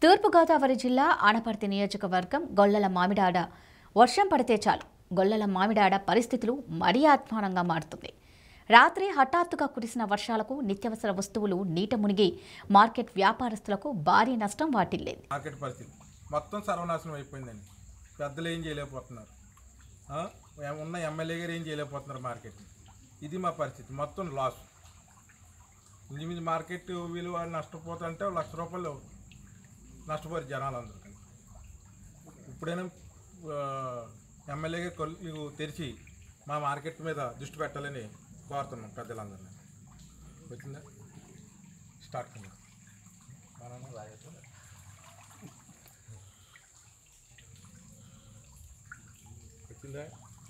తూర్పుగోదావరి జిల్లా ఆనపర్తి నియోజకవర్గం గొల్లల మామిడాడ వర్షం పడితే చాలు గొల్లల మామిడాడ పరిస్థితులు మరీ ఆత్మానంగా మారుతుంది రాత్రి హఠాత్తుగా కురిసిన వర్షాలకు నిత్యావసర వస్తువులు నీట మునిగి మార్కెట్ వ్యాపారస్తులకు భారీ నష్టం వాటిల్లేది మార్కెట్ పరిస్థితి మొత్తం సర్వనాశనం అయిపోయిందండి పెద్దలు ఏం చేయలేకపోతున్నారు ఆ? ఎం- ఉన్న ఎమ్మెల్యే గారు ఏం చేయలేకపోతున్నారు మార్కెట్ ఇది మా పరిస్థితి మొత్తం లాస్ ఇంచుమించు మార్కెట్ విలువ నష్టపోతుంటే లక్ష రూపాయలు నష్టపోయారు జనాలు అందరూ ఇప్పుడైనా ఆ, ఎమ్మెల్యే గారు కళ్ళు తెరిచి మా మార్కెట్ మీద దృష్టి పెట్టాలని కోరుతున్నాం పెద్దలందరినీ వచ్చిందా స్టార్ట్ కింద వచ్చిందా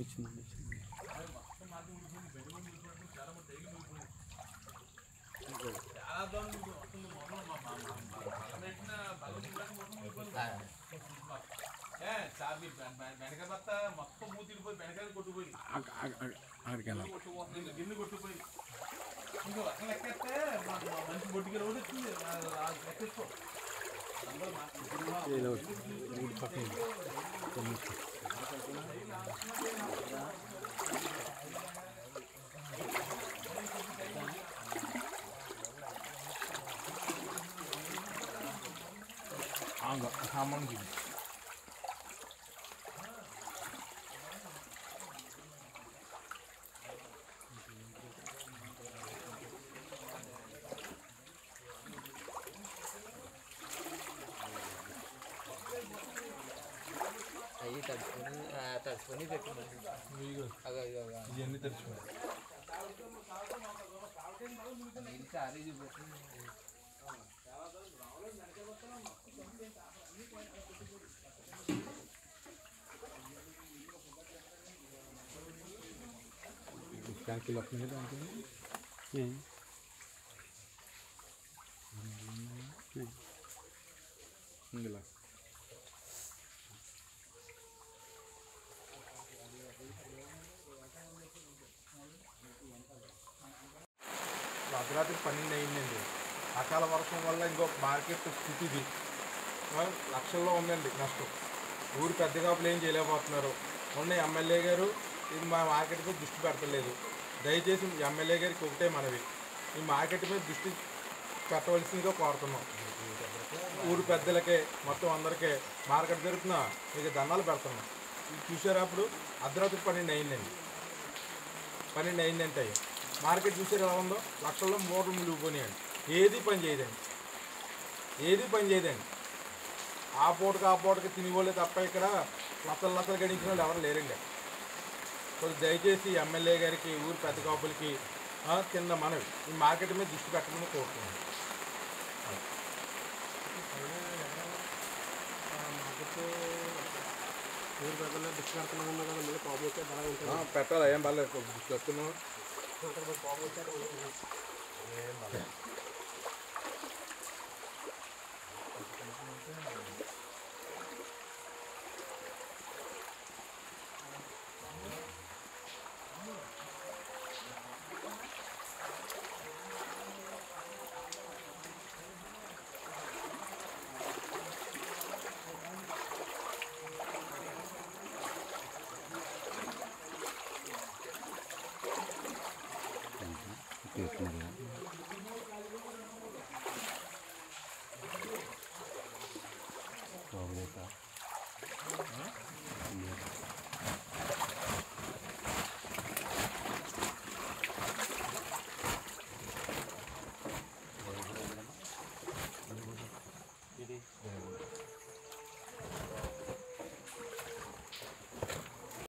గిన్నె కొట్టుకుపోయి ఇంకా అక్కడ లెక్కేస్తే మంచి బొట్టికి రోజు వచ్చింది లెక్కేసుకో సామాన్ గిన్నె అవి తడుచుకొని ఆ, తడుచుకొని పెట్టిందండి ఇదిగో, అగో అగో అగో. ఇవన్నీ తెచ్చుకోండి నీళ్ళు చారీ చూపెట్టింది ట్యాంకులు వస్తున్నాయి దాంట్లో ఇందులో అర్ధరాత్రి పన్నెండు అయిందండి అకాల వర్షం వల్ల ఇంకొక మార్కెట్ స్థితి ఇది ఆ, లక్షల్లో ఉందండి నష్టం ఊరు పెద్ద కాపులు ఏం చేయలేకపోతున్నారు ఉన్న ఎమ్మెల్యే గారు ఇది మా మార్కెట్ మీద దృష్టి పెడతలేదు దయచేసి ఎమ్మెల్యే గారికి ఒకటే మనవి ఈ మార్కెట్ మీద దృష్టి పెట్టవలసిందిగా కోరుతున్నాం ఊరు పెద్దలకే మొత్తం అందరికీ మార్కెట్ జరుగుతున్నా మీకు దండాలు పెడుతున్నాం ఇది చూసారా అప్పుడు అర్ధరాత్రి పన్నెండు అయిందండి పన్నెండు అయిందంటే మార్కెట్ చూసారు ఎలా ఉందో లక్షల్లో మూటలు మునిగిపోయినాయండి ఏది పని చేయదండి ఏది పని చేయదండి ఆ పూటకి ఆ పూటకి తినిపోలే తప్ప ఇక్కడ లక్షలు లక్షలు గడించిన వాళ్ళు ఎవరు లేరండి కొద్ది దయచేసి ఎమ్మెల్యే గారికి ఊరు పెద్ద కాపులకి ఆ, కింద మనవి ఈ మార్కెట్ మీద దృష్టి పెట్టమని కోరుతున్నాను ఆ, పెట్టాలి ఏం బాగాలేదు చెప్తున్నాను